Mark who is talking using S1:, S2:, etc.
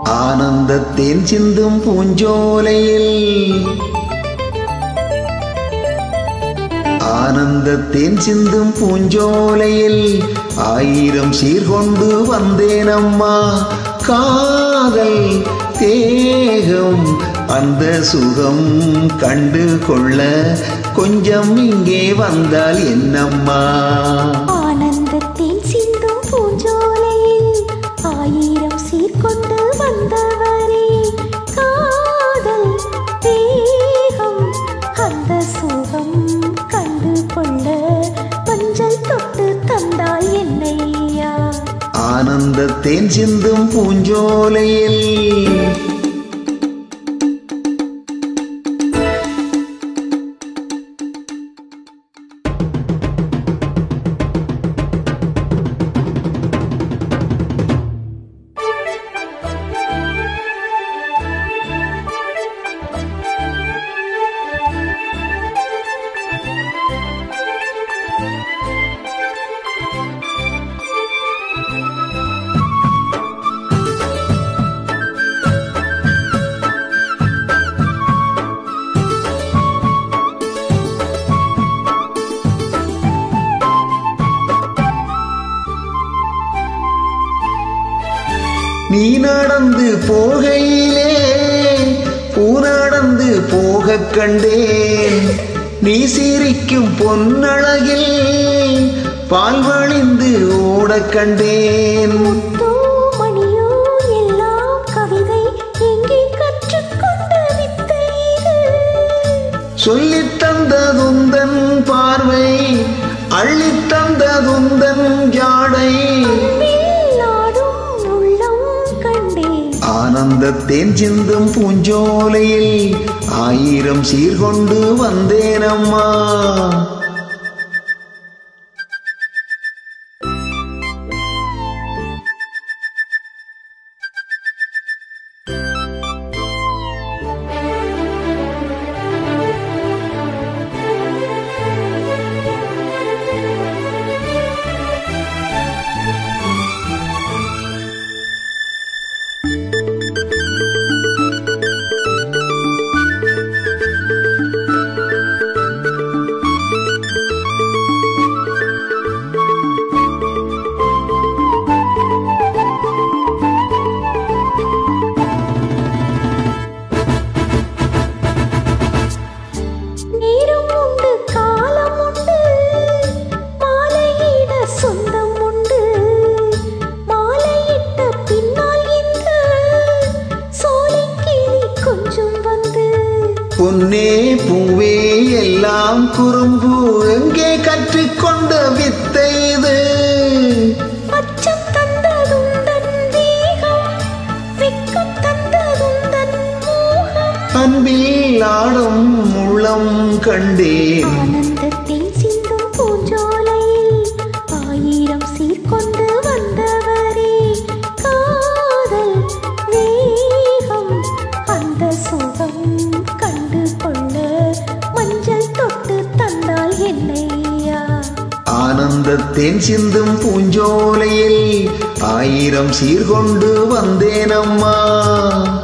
S1: ஆனந்தத்தேன் சிந்தும் பூஞ்சோலையில் ஆனந்தத்தேன் சிந்தும் பூஞ்சோலையில் ஆயிரம் சீர்கொண்டு வந்தேன் அம்மா காதல் தேகம் அந்த சுகம் கண்டு கொள்ள கொஞ்சம் இங்கே வந்தால் என்னம்மா
S2: ஆனந்தத்தின் சிந்தும் பூஞ்சோலையில் ஆயிரம் சீர்கொண்டு வந்தவரே காதல் தேகம் அந்த சுகம் கண்டு கொள்ள மஞ்சள் தொட்டு தந்தால் என்னையா
S1: ஆனந்தத்தேன் சிந்தும் பூஞ்சோலையில் நீ நடந்து போகையிலே பூ நடந்து போகக் கண்டேன் நீ சிரிக்கும் பொன்னழகில் பால் வழிந்து ஓடக் கண்டேன்
S2: முத்தோ மணியோ எல்லாம் கவிதை எங்கே கற்றுக்கொண்ட வித்தை இது
S1: சொல்லித் தந்ததுந்தன் பார்வை அள்ளித் தந்ததுந்தன் ஜாடை
S2: மேலாடும் உள்ளம் கண்டேன்
S1: ஆனந்தத்தேன் சிந்தும் பூஞ்சோலையில் ஆயிரம் சீர்கொண்டு வந்தேனம்மா
S2: நேரம் உண்டு காலம் உண்டு மாலையிட சொந்தம் உண்டு மாலையிட்ட பின்னால் இந்த சோலைக்கிளி கொஞ்சம் வந்து
S1: பொன்னே பூவே எல்லாம் குறும்பு எங்கே கற்றுக்கொண்ட வித்தை இது
S2: அச்சம் தந்ததுந்தன் தேகம் வெக்கம் தந்ததுந்தன் மோகம்
S1: அன்பில் ஆடும் உள்ளம் கண்டேன்
S2: ஆனந்தத்தின் சிந்தும் பூஞ்சோலையில் ஆயிரம் சீர்கொண்டு வந்தவரே காதல் வேகம் அந்த சுகம் கண்டு கொள்ள மஞ்சள் தொட்டு தந்தால் என்னையா
S1: ஆனந்தத்தேன் சிந்தும் பூஞ்சோலையில் ஆயிரம் சீர்கொண்டு வந்தேனம்மா